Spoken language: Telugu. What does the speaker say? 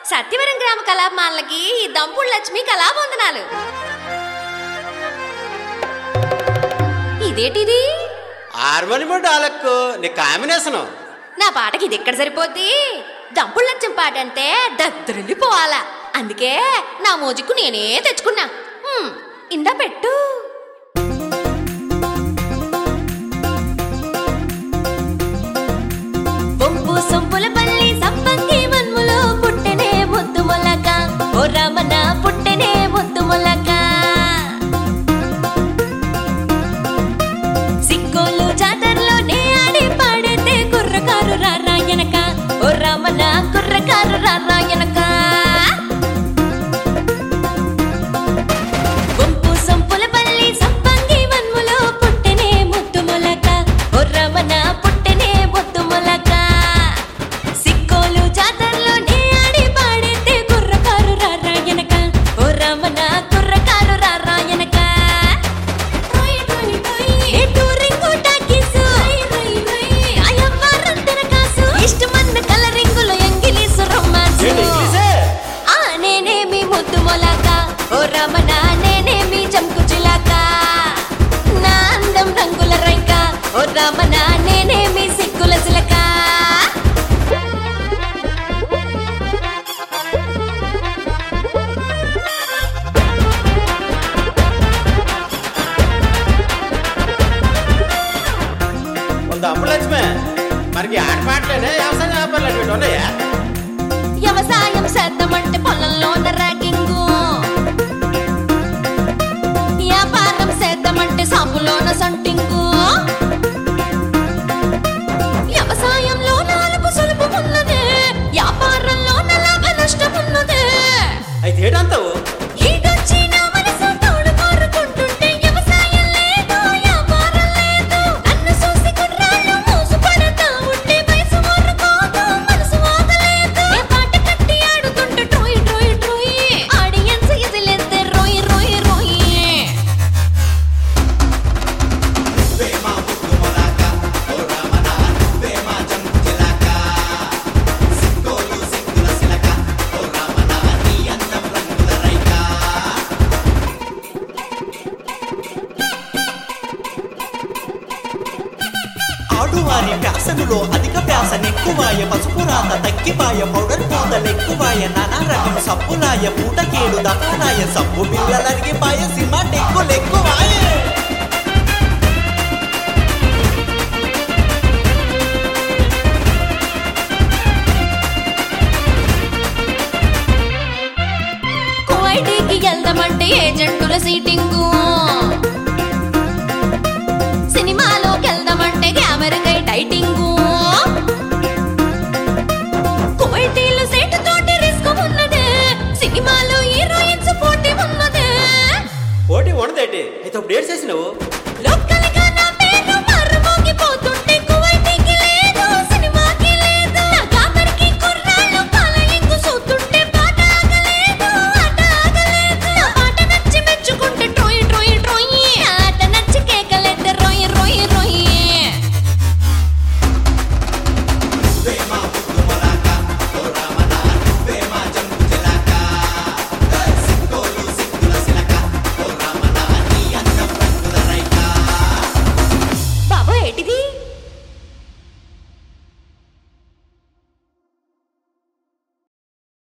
సత్యవరం గ్రామ కళాభిమానులకి ఈ దంపుడు లక్ష్మి కళాబంధనాలు ఇదేటిది హార్మోనియం డాలక్కు నీ కాంబినేషను నా పాటకి ఇది ఎక్కడ సరిపోద్ది దంపుడు లక్ష్యం పాట అంటే దద్దరిల్లిపోవాలా అందుకే నా మోజుకు నేనే తెచ్చుకున్నా హ్మ్, ఇందా పెట్టు వంపు సొంపుల పల్లి సంపంగి మన్ములో పుట్టెనే ముద్దు మొలక ఓ రమణ పుట్టెనే ముద్దు మొలక సిక్కోలు జాతరలో నే ఆడి పాడితే కుర్రకారు రారాయనక ఓ రమణ కుర్రకారు రారాయనక వంపు సొంపుల పల్లి సంపంగి మన్ములో పుట్టెనే ముద్దు మొలక ఓ రమణ పుట్టెనే ముద్దు మొలక సిక్కోలు జాతరలో నే ఆడి పాడితే కుర్రకారు రారాయనక ఓ రమణ కుర్రకారు రారాయనక ఎటూరింగు టాకీసు అయ్యవ్వారంతన కాసు ఇష్టమన్న కలరింగులో ఎంగిలీసు రొమాన్సు ఏంటి ఇంగ్లీషే ఆ నేనేమి ముద్దు మొలక ఓ రమణ నేనేమి జంకు చిలక నా అందం రంగుల రైక ఓ రమణ నేనేమి సిక్కుల చిలక ఉంది అప్పుడు లక్ష్మి మనకి ఆట పాటలేనే వ్యవసాయ వ్యాపారాలు అటువంటి ఉన్నాయా వ్యవసాయం చేద్దామంటే పొలంలోన ర్యాగింగు వ్యాపారం చేద్దామంటే సాపులోన సంటింగు వ్యవసాయంలో నాలుగు సులుపు ఉన్నదే వ్యాపారంలో లాభ నష్టం ఉన్నదే అయితే ఏంటంతావు ఈడొచ్చి నా మనసు తోడు కోరుకుంటుంటే వ్యవసాయం లేదు వ్యాపారం లేదు నన్ను చూసి కుర్రాళ్ళు మోసపడతా ఉంటే వయసు ఊరుకోదు మనసు ఆగలేదు ఏ పాట కట్టి ఆడుతుంటే ట్రోయ్ ట్రోయ్ ట్రోయ్ ఆడియన్స్ ఎదిలేస్తే రోయ్ రోయ్ రోయ్ ఆడువారి ప్యాసనులో అధిక ప్యాసనెక్కువాయ పసుపు రాత తగ్గిపాయ పౌడర్ పూతలెక్కువాయ నానా రకం సబ్బులాయ పూటకేడు దపాలాయ సబ్బు బిళ్ళలరిగిపాయ సినిమా టెక్కులెక్కువాయ కువైటీకి వెళ్దామంటే ఏజెంటుల సీటింగు సినిమాలోకి వెళ్దామంటే కెమెరాకై టైటింగు కువైటీలో సెట్ తోటి రిస్క్ ఉన్నదే సినిమాలో హీరోయిన్స్ పోటీ ఉన్నదే పోటీ ఉండదేటి అయితే ఇప్పుడు ఏడు చేసినావు